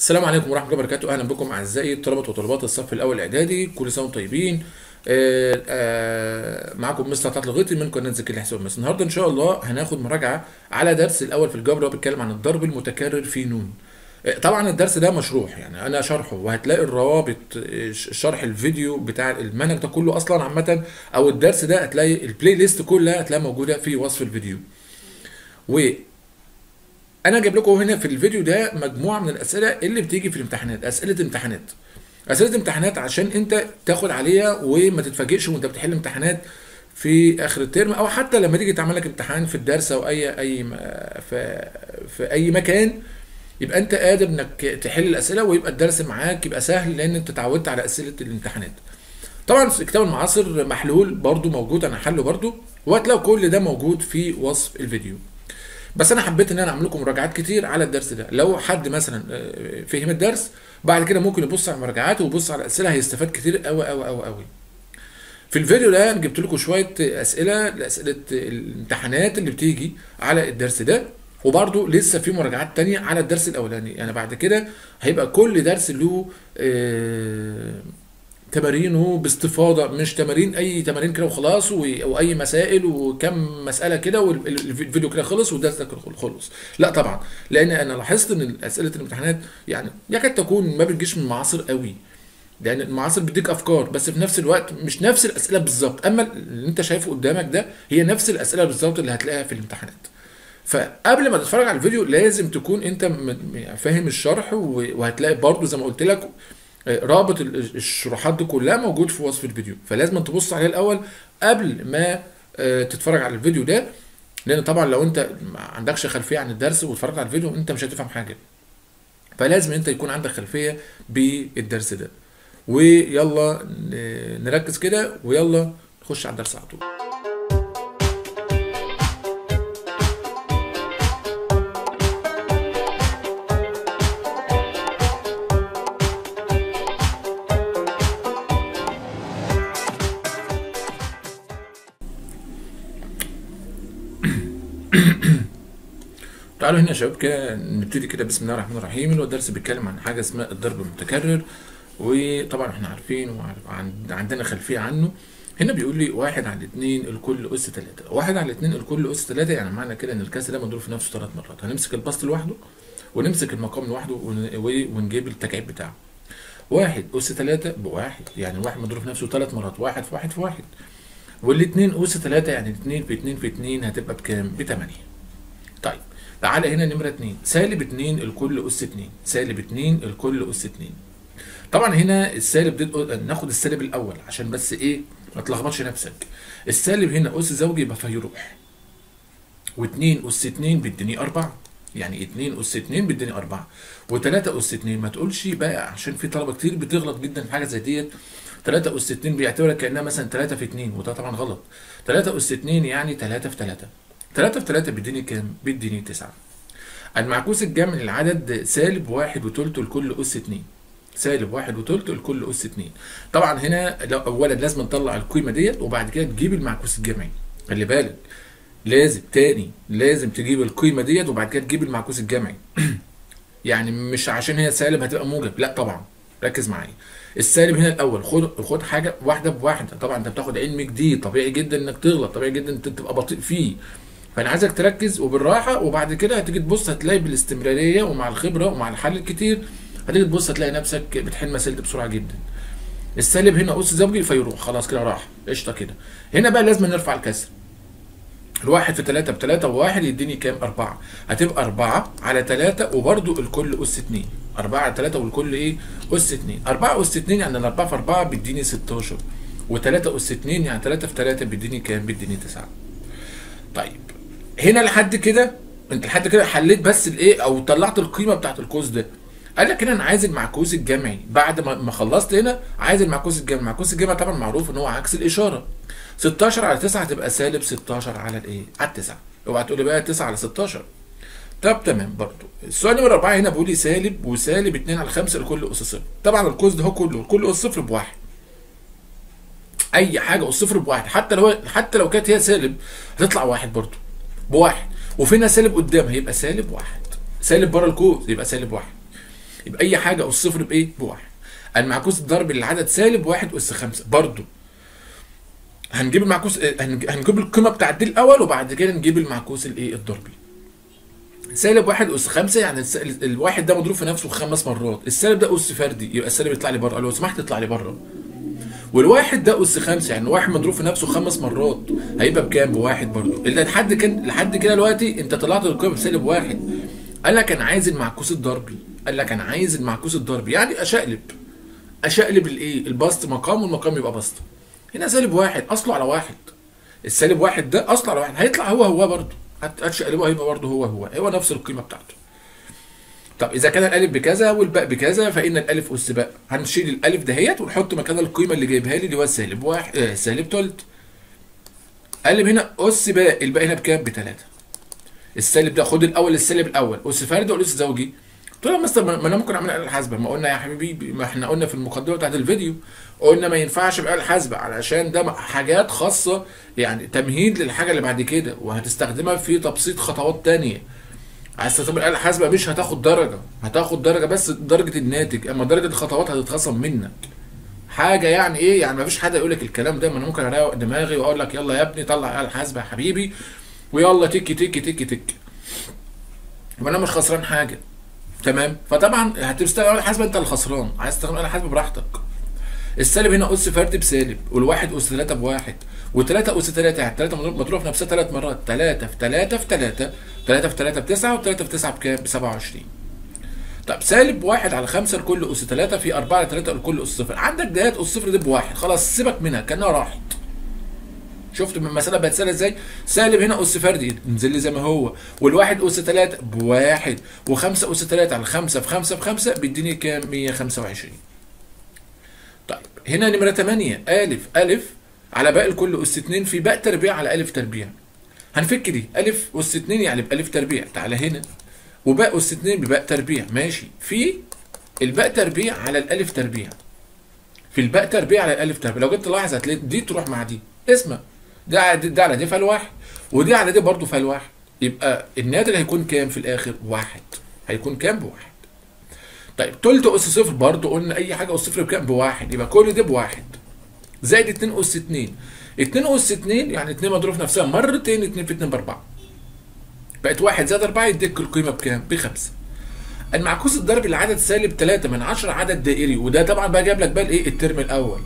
السلام عليكم ورحمه الله وبركاته اهلا بكم اعزائي طلبه وطالبات الصف الاول اعدادي كل سنه وانتم طيبين آه، آه، معاكم مستر طلعت لغيطي من قناه ذكي الحساب مصر النهارده ان شاء الله هناخد مراجعه على درس الاول في الجبر اللي هو بيتكلم عن الضرب المتكرر في نون آه، طبعا الدرس ده مشروح يعني انا شرحه وهتلاقي الروابط آه، ش- شرح الفيديو بتاع المنهج ده كله اصلا عامه او الدرس ده هتلاقي البلاي ليست كلها هتلاقيها موجوده في وصف الفيديو و انا جايب لكم هنا في الفيديو ده مجموعه من الاسئله اللي بتيجي في الامتحانات اسئله امتحانات اسئله امتحانات عشان انت تاخد عليها وما تتفاجئش وانت بتحل امتحانات في اخر الترم او حتى لما تيجي تعمل لك امتحان في الدرس او اي اي م- في في اي مكان يبقى انت قادر انك تحل الاسئله ويبقى الدرس معاك يبقى سهل لان انت اتعودت على اسئله الامتحانات طبعا كتاب المعاصر محلول برضو موجود انا حله برضو وهتلاقوا كل ده موجود في وصف الفيديو بس انا حبيت ان انا اعمل لكم مراجعات كتير على الدرس ده لو حد مثلا آه، فهم الدرس بعد كده ممكن يبص على المراجعات ويبص على الاسئله هيستفاد كتير قوي قوي قوي قوي في الفيديو ده انا جبت لكم شويه اسئله لاسئله الامتحانات اللي بتيجي على الدرس ده وبرضه لسه في مراجعات تانية على الدرس الاولاني يعني بعد كده هيبقى كل درس له آه، تمارينه باستفاضه مش تمارين اي تمارين كده وخلاص و- واي مسائل وكم مساله كده والفيديو كده خلص والدرس ده كده خلص لا طبعا لان انا لاحظت ان اسئله الامتحانات يعني يكاد تكون ما بتجيش من المعاصر قوي لان المعاصر بيديك افكار بس في نفس الوقت مش نفس الاسئله بالظبط اما اللي انت شايفه قدامك ده هي نفس الاسئله بالظبط اللي هتلاقيها في الامتحانات فقبل ما تتفرج على الفيديو لازم تكون انت م- م- فاهم الشرح و- وهتلاقي برضو زي ما قلت لك آه، رابط ال- الشروحات دي كلها موجود في وصف الفيديو فلازم تبص عليه الاول قبل ما آه، تتفرج على الفيديو ده لان طبعا لو انت ما عندكش خلفيه عن الدرس واتفرجت على الفيديو انت مش هتفهم حاجه فلازم انت يكون عندك خلفيه بالدرس ده ويلا ن- نركز كده ويلا نخش على الدرس على طول تعالوا هنا يا شباب كده نبتدي كده بسم الله الرحمن الرحيم اللي هو الدرس بيتكلم عن حاجه اسمها الضرب المتكرر وطبعا احنا عارفين وعندنا خلفيه عنه هنا بيقول لي واحد على اتنين الكل اس تلاتة واحد على اتنين الكل اس تلاتة يعني معنى كده ان الكاس ده مضروب في نفسه ثلاث مرات هنمسك البسط لوحده ونمسك المقام لوحده ون- و- ونجيب التكعيب بتاعه واحد اس تلاتة بواحد يعني واحد مضروب في نفسه ثلاث مرات واحد في واحد في واحد والاتنين اس تلاتة يعني اتنين في اتنين في اتنين هتبقى بكام؟ بتمانية طيب تعالى هنا نمرة 2 سالب 2 الكل أس 2 سالب 2 الكل أس 2 طبعا هنا السالب ده ناخد السالب الأول عشان بس إيه ما تلخبطش نفسك السالب هنا أس زوجي يبقى فيروح و2 أس 2 بيديني 4 يعني 2 أس 2 بيديني 4 و3 أس 2 ما تقولش بقى عشان في طلبة كتير بتغلط جدا في حاجة زي ديت 3 أس 2 بيعتبرها كأنها مثلا 3 في 2 وده طبعا غلط 3 أس 2 يعني 3 في 3 3 في 3 بيديني كام؟ بيديني 9 المعكوس الجمعي للعدد سالب واحد وتلت الكل أس 2 سالب واحد وتلت الكل أس 2 طبعا هنا لو أولا لازم نطلع القيمة ديت وبعد كده تجيب المعكوس الجمعي خلي بالك لازم تاني لازم تجيب القيمة ديت وبعد كده تجيب المعكوس الجمعي يعني مش عشان هي سالب هتبقى موجب لا طبعا ركز معايا السالب هنا الاول خد خد حاجه واحده بواحده طبعا انت بتاخد علم جديد طبيعي جدا انك تغلط طبيعي جدا انت تبقى بطيء فيه فانا عايزك تركز وبالراحه وبعد كده هتيجي تبص هتلاقي بالاستمراريه ومع الخبره ومع الحل الكتير هتيجي تبص هتلاقي نفسك بتحل مسائل دي بسرعه جدا السالب هنا اس زوجي فيروح خلاص كده راح قشطه كده هنا بقى لازم نرفع الكسر الواحد في تلاتة بتلاتة وواحد يديني كام؟ أربعة هتبقى أربعة على تلاتة وبرضو الكل أس اتنين أربعة على تلاتة والكل إيه؟ أس اتنين أربعة أس اتنين يعني الأربعة في أربعة بيديني ستاشر وتلاتة أس اتنين يعني تلاتة في تلاتة بيديني كام؟ بيديني تسعة طيب هنا لحد كده انت لحد كده حليت بس الايه او طلعت القيمه بتاعت القوس ده قال لك هنا انا عايز المعكوس الجمعي بعد ما ما خلصت هنا عايز المعكوس الجمعي المعكوس الجمعي طبعا معروف ان هو عكس الاشاره 16 على 9 هتبقى سالب 16 على الايه على 9 اوعى تقول لي بقى 9 على 16 طب تمام برضو السؤال نمرة 4 هنا بيقول لي سالب وسالب 2 على 5 لكل اس صفر طبعا القوس ده هو كله كل اس صفر بواحد اي حاجه اس صفر بواحد حتى لو حتى لو كانت هي سالب هتطلع واحد برضو بواحد وفينا سالب قدام هيبقى سالب واحد سالب بره القوس يبقى سالب واحد يبقى اي حاجه اس صفر بايه بواحد المعكوس الضربي للعدد سالب واحد اس خمسة برضو هنجيب المعكوس آه، هنج- هنجيب القيمه بتاعت دي الاول وبعد كده نجيب المعكوس الايه الضربي سالب واحد اس خمسة يعني الس- ال- الواحد ده مضروب في نفسه خمس مرات السالب ده اس فردي يبقى السالب يطلع لي بره لو سمحت يطلع لي بره والواحد ده اس خمسة يعني واحد مضروب في نفسه خمس مرات هيبقى بكام بواحد برضه اللي لحد كان لحد كده دلوقتي انت طلعت القيمه بسالب واحد قال لك انا عايز المعكوس الضربي قال لك انا عايز المعكوس الضربي يعني اشقلب اشقلب الايه البسط مقام والمقام يبقى بسط هنا سالب واحد اصله على واحد السالب واحد ده اصله على واحد هيطلع هو هو برضه هت- هتشقلبه هيبقى برضه هو هو هو نفس القيمه بتاعته طب اذا كان الالف بكذا والباء بكذا فان الالف اس باء هنشيل الالف دهيت ونحط مكانها القيمه اللي جايبها لي اللي هو سالب واحد آه سالب تلت قلب هنا اس باء الباء هنا بكام بتلاته السالب ده خد الاول السالب الاول اس فردي ولا اس زوجي قلت له يا مستر ما ما انا ممكن اعملها آلة حاسبه ما قلنا يا حبيبي ما احنا قلنا في المقدمه بتاعت الفيديو قلنا ما ينفعش بآلة حاسبه علشان ده حاجات خاصه يعني تمهيد للحاجه اللي بعد كده وهتستخدمها في تبسيط خطوات تانية عايز تستخدم الآلة الحاسبة مش هتاخد درجة هتاخد درجة بس درجة الناتج أما درجة الخطوات هتتخصم منك حاجة يعني إيه يعني مفيش حد يقول لك الكلام ده ما أنا ممكن أروق دماغي وأقول لك يلا يا ابني طلع آلة حاسبة يا حبيبي ويلا تك تك تك تك يبقى أنا مش خسران حاجة تمام فطبعا هتستخدم آلة حاسبة أنت الخسران عايز تستخدم آلة حاسبة براحتك السالب هنا اس فرد بسالب والواحد اس 3 بواحد و3 اس 3 يعني 3 مضروب في نفسها ثلاث مرات 3 في 3 في 3 3 في 3 ب 9 و3 في 9 بكام؟ ب 27 طب سالب واحد على 5 لكل اس 3 في 4 على 3 لكل اس صفر عندك دهيات اس صفر دي بواحد خلاص سيبك منها كانها راحت شفت من المساله بقت سهله ازاي؟ سالب هنا اس فردي انزل لي زي ما هو والواحد اس 3 بواحد و5 اس 3 على 5 في 5 في 5 بيديني كام؟ 125 طيب هنا نمرة 8 ألف ألف على باء الكل أس 2 في باء تربيع على ألف تربيع هنفك دي ألف أس 2 يعني بألف تربيع تعالى هنا وباء أس 2 بباء تربيع ماشي في الباء تربيع على الألف تربيع في الباء تربيع على الألف تربيع لو جيت تلاحظ هتلاقي دي تروح مع دي اسمع ده على دي, ده على دي فالواحد ودي على دي برضه فالواحد يبقى الناتج هيكون كام في الآخر؟ واحد هيكون كام بواحد طيب تلت اس صفر برضه قلنا اي حاجه اس صفر بكام بواحد يبقى كل ده بواحد زائد 2 اس 2 2 اس 2 يعني 2 مضروب في نفسها مرتين 2 في 2 باربعه بقت 1 زائد 4 يديك القيمه بكام؟ بخمسه المعكوس الضربي لعدد سالب 3 من 10 عدد دائري وده طبعا بقى جاب لك بقى الايه الترم الاول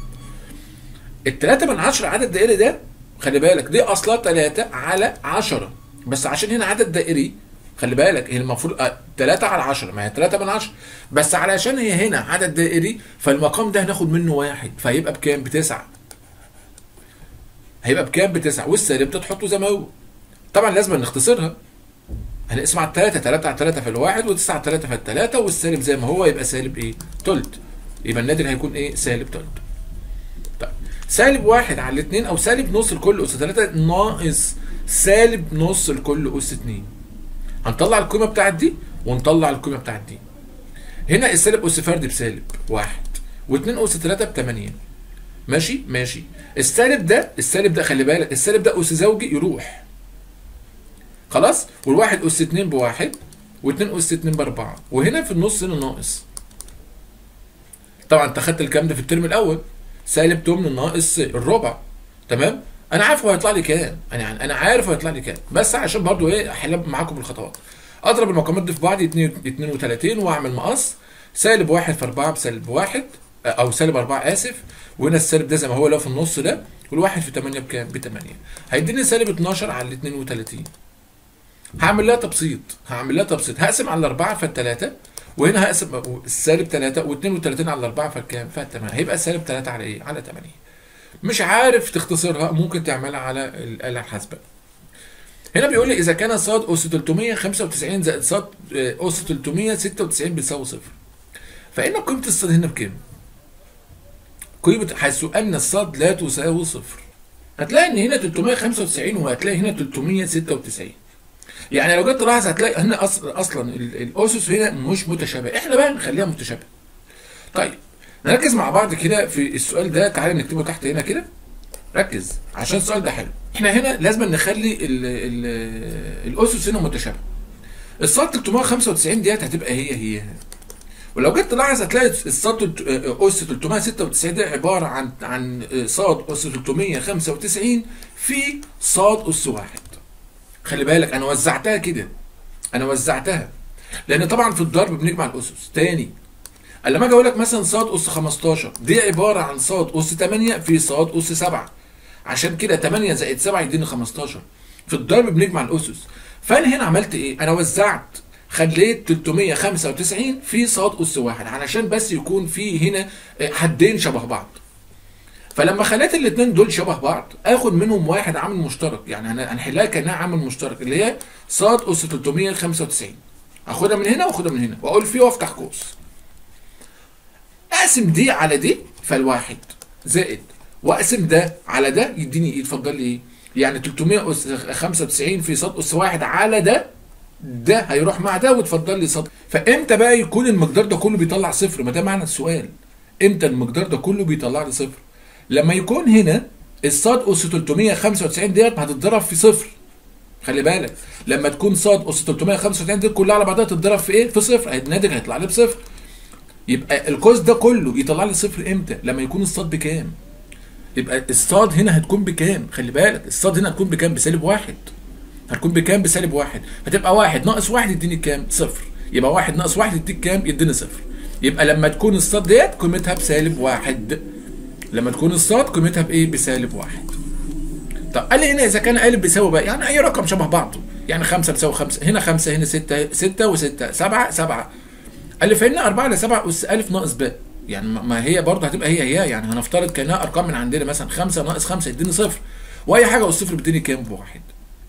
ال 3 من 10 عدد دائري ده خلي بالك دي اصلها 3 على 10 بس عشان هنا عدد دائري خلي بالك هي المفروض 3 على 10 ما هي 3 من 10 بس علشان هي هنا عدد دائري فالمقام ده هناخد منه واحد فهيبقى بكام؟ بتسعة هيبقى بكام؟ بتسعة والسالب ده تحطه زي ما هو طبعا لازم نختصرها هنقسم على الثلاثة 3 على 3 في الواحد و9 على 3 في الثلاثة والسالب زي ما هو يبقى سالب ايه؟ تلت يبقى الناتج هيكون ايه؟ سالب تلت طيب سالب واحد على الاثنين او سالب نص لكل اس 3 ناقص سالب نص لكل اس 2 هنطلع القيمه بتاعت دي ونطلع القيمه بتاعت دي هنا السالب اس فرد بسالب واحد و2 اس 3 ب 8 ماشي ماشي السالب ده السالب ده خلي بالك السالب ده اس زوجي يروح خلاص والواحد اس 2 بواحد و2 اس 2 باربعه وهنا في النص هنا ناقص طبعا انت خدت الكلام ده في الترم الاول سالب 8 ناقص الربع تمام انا عارف هو هيطلع لي كام انا يعني انا عارف هو هيطلع لي كام بس عشان برضو ايه احل معاكم بالخطوات اضرب المقامات دي في بعض 32 واعمل مقص سالب 1 في 4 بسالب 1 او سالب 4 اسف وهنا السالب ده زي ما هو لو في النص ده والواحد في 8 بكام؟ ب 8 هيديني سالب 12 على ال 32 هعمل لها تبسيط هعمل لها تبسيط هقسم على الأربعة فالتلاتة وهنا هقسم السالب 3 و32 على الأربعة فكام؟ فالتمانية هيبقى سالب 3 على إيه؟ على 8 مش عارف تختصرها ممكن تعملها على الآلة الحاسبة هنا بيقول لي إذا كان صاد أس 395 زائد صاد أس 396 بتساوي صفر فإن قيمة الصاد هنا بكام؟ قيمة حيث أن الصاد لا تساوي صفر هتلاقي إن هنا 395 وهتلاقي هنا 396 يعني لو جيت تلاحظ هتلاقي هنا أصل اصلا الاسس هنا مش متشابهه احنا بقى نخليها متشابهه طيب نركز مع بعض كده في السؤال ده تعالى نكتبه تحت هنا كده ركز عشان السؤال ده حلو احنا هنا لازم نخلي ال ال الاسس هنا متشابهه الصاد 395 ديت هتبقى هي هي ولو جيت تلاحظ هتلاقي الصاد تلت- آه، اس 396 ده عباره عن عن آه، صاد اس 395 في صاد اس واحد خلي بالك انا وزعتها كده انا وزعتها لان طبعا في الضرب بنجمع الاسس تاني لما اجي اقول لك مثلا صاد اس 15 دي عباره عن صاد اس 8 في صاد اس 7 عشان كده 8 زائد 7 يديني 15 في الضرب بنجمع الاسس فانا هنا عملت ايه انا وزعت خليت 395 في صاد اس واحد علشان بس يكون في هنا آه، حدين شبه بعض فلما خليت الاثنين دول شبه بعض اخد منهم واحد عامل مشترك يعني هن- هنحلها كانها عامل مشترك اللي هي صاد اس 395 اخدها من هنا واخدها من هنا واقول فيه وافتح قوس اقسم دي على دي فالواحد زائد واقسم ده على ده يديني ايه اتفضل لي ايه يعني 395 في صاد اس واحد على ده ده هيروح مع ده وتفضل لي صاد فامتى بقى يكون المقدار ده كله بيطلع صفر ما ده معنى السؤال امتى المقدار ده كله بيطلع لي صفر لما يكون هنا الصاد اس 395 ديت هتتضرب في صفر خلي بالك لما تكون صاد اس 395 دي كلها على بعضها تتضرب في ايه في صفر الناتج هيطلع لي بصفر يبقى القوس ده كله يطلع لي صفر امتى لما يكون الصاد بكام يبقى الصاد هنا هتكون بكام خلي بالك الصاد هنا هتكون بكام بسالب واحد هتكون بكام بسالب واحد هتبقى واحد ناقص واحد يديني كام صفر يبقى واحد ناقص واحد يديك كام يديني صفر يبقى لما تكون الصاد ديت قيمتها بسالب واحد لما تكون الصاد قيمتها بايه بسالب واحد طب قال لي هنا اذا كان قالب بيساوي بقى يعني اي رقم شبه بعضه يعني 5 بيساوي 5 هنا 5 هنا 6 6 و6 7 7 قال لي فإن 4 ل 7 أس ألف ناقص باء يعني ما- ما هي برضه هتبقى هي هي يعني هنفترض كانها ارقام من عندنا مثلا 5 ناقص 5 يديني صفر واي حاجه اس صفر بيديني كام بواحد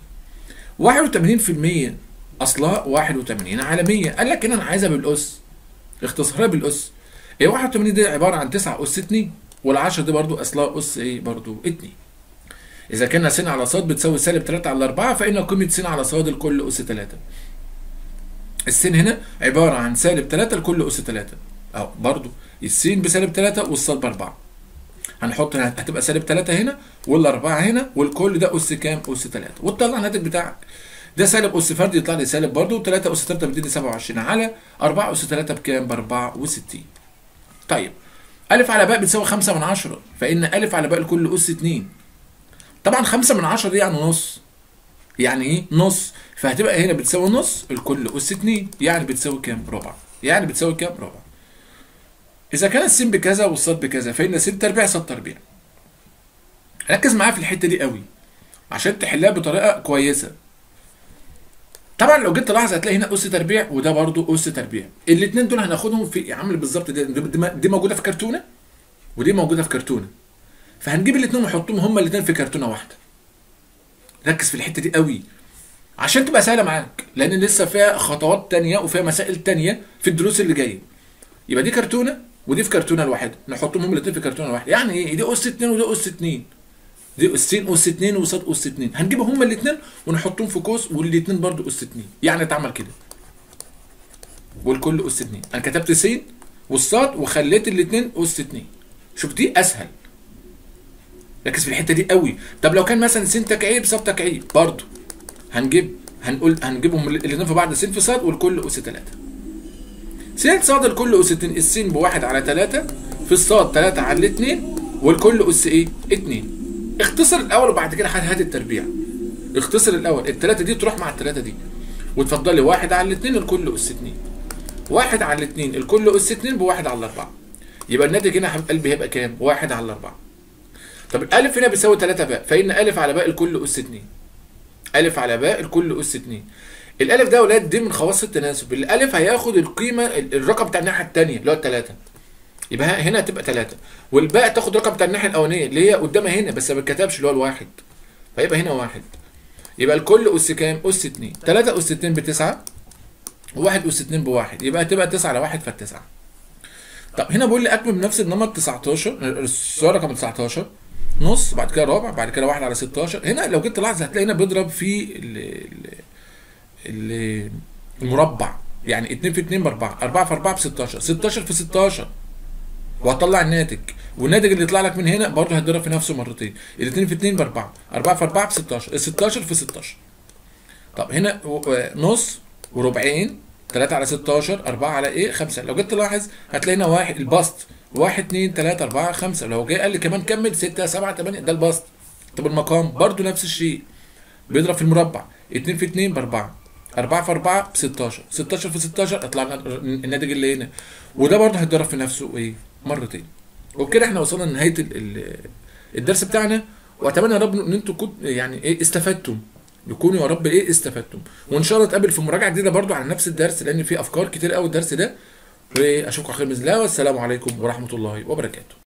81% اصلها 81 على 100 قال لك هنا انا عايزها بالاس اختصارها بالاس هي 81 دي عباره عن 9 اس 2 وال10 دي برضو اصلها اس ايه برضو 2 اذا كان س على ص بتساوي سالب 3 على 4 فان قيمه س على ص الكل اس 3 السين هنا عباره عن سالب 3 لكل اس 3 اهو برضو السين بسالب 3 والصاد ب 4 هنحط هنا هتبقى سالب 3 هنا والاربعه هنا والكل ده اس كام؟ اس 3 وتطلع الناتج بتاعك ده سالب اس فرد يطلع لي سالب برضه 3 اس 3 بيديني 27 على 4 اس 3 بكام؟ ب 64 طيب الف على باء بتساوي 5 من 10 فان الف على باء الكل اس 2 طبعا 5 من 10 دي يعني نص يعني ايه؟ نص فهتبقى هنا بتساوي نص الكل اس 2 يعني بتساوي كام؟ ربع يعني بتساوي كام؟ ربع إذا كان السين بكذا والصاد بكذا فإن س تربيع صاد تربيع. ركز معايا في الحتة دي قوي عشان تحلها بطريقة كويسة. طبعا لو جيت تلاحظ هتلاقي هنا أس تربيع وده برضو أس تربيع. الاتنين دول هناخدهم في عامل بالظبط دي, دي, دي موجودة في كرتونة ودي موجودة في كرتونة. فهنجيب الاتنين ونحطهم هما الاتنين في كرتونة واحدة. ركز في الحتة دي قوي عشان تبقى سهلة معاك لأن لسه فيها خطوات تانية وفيها مسائل تانية في الدروس اللي جاية. يبقى دي كرتونه ودي في كرتونه الواحده نحطهم هم الاثنين في كرتونه واحده يعني ايه دي اس 2 ودي اس 2 دي اسين اس 2 وصاد اس 2 هنجيبهم هم الاثنين ونحطهم في قوس والاثنين برضو اس 2 يعني اتعمل كده والكل اس 2 انا كتبت س والصاد وخليت الاثنين اس 2 شوف دي اسهل ركز في الحته دي قوي طب لو كان مثلا س تكعيب صاد تكعيب برضو هنجيب هنقول هنجيبهم الاثنين في بعض س في صاد والكل اس 3 س صاد الكل اس 2 السين بواحد على 3 في الصاد 3 على 2 والكل اس ايه 2 اختصر الاول وبعد كده هات هات التربيع اختصر الاول الثلاثه دي تروح مع الثلاثه دي وتفضل لي واحد على 2 الكل اس 2 واحد على 2 الكل اس 2 بواحد على 4 يبقى الناتج هنا يا حبيب قلبي هيبقى كام؟ واحد على 4 طب الالف هنا بيساوي 3 باء فان الف على باء الكل اس 2 الف على باء الكل اس 2 الالف ده يا ولاد دي من خواص التناسب الالف هياخد القيمه الرقم بتاع الناحيه الثانيه اللي هو الثلاثه يبقى هنا هتبقى ثلاثه والباء تاخد رقم بتاع الناحيه الاولانيه اللي هي قدامها هنا بس ما اتكتبش اللي هو الواحد فيبقى هنا واحد يبقى الكل اس كام؟ اس 2 3 اس 2 بتسعه وواحد اس 2 بواحد يبقى هتبقى 9 على 1 فالتسعه طب هنا بيقول لي اكمل بنفس النمط 19 السؤال رقم 19 نص بعد كده رابع بعد كده 1 على 16 هنا لو جيت تلاحظ هتلاقي هنا بيضرب في ال ال المربع يعني 2 في 2 ب 4 4 في 4 ب 16 16 في 16 وهطلع الناتج والناتج اللي يطلع لك من هنا برضه هيتضرب في نفسه مرتين ال 2 في 2 ب 4 4 في 4 ب 16 ال 16 في 16 طب هنا نص وربعين 3 على 16 4 على ايه 5 لو جيت تلاحظ هتلاقي هنا واحد البسط 1 2 3 4 5 لو جه قال لي كمان كمل 6 7 8 ده البسط طب المقام برضو نفس الشيء بيضرب في المربع 2 في 2 ب 4 4 في 4 ب 16 16 في 16 اطلع لنا الناتج اللي هنا وده برضه هيتضرب في نفسه ايه مرتين وبكده احنا وصلنا لنهايه ال- ال- الدرس بتاعنا واتمنى يا رب ان انتوا كنت يعني ايه استفدتم يكونوا يا رب ايه استفدتم وان شاء الله نتقابل في مراجعه جديده برضو على نفس الدرس لان في افكار كتير قوي الدرس ده واشوفكم على خير باذن الله والسلام عليكم ورحمه الله وبركاته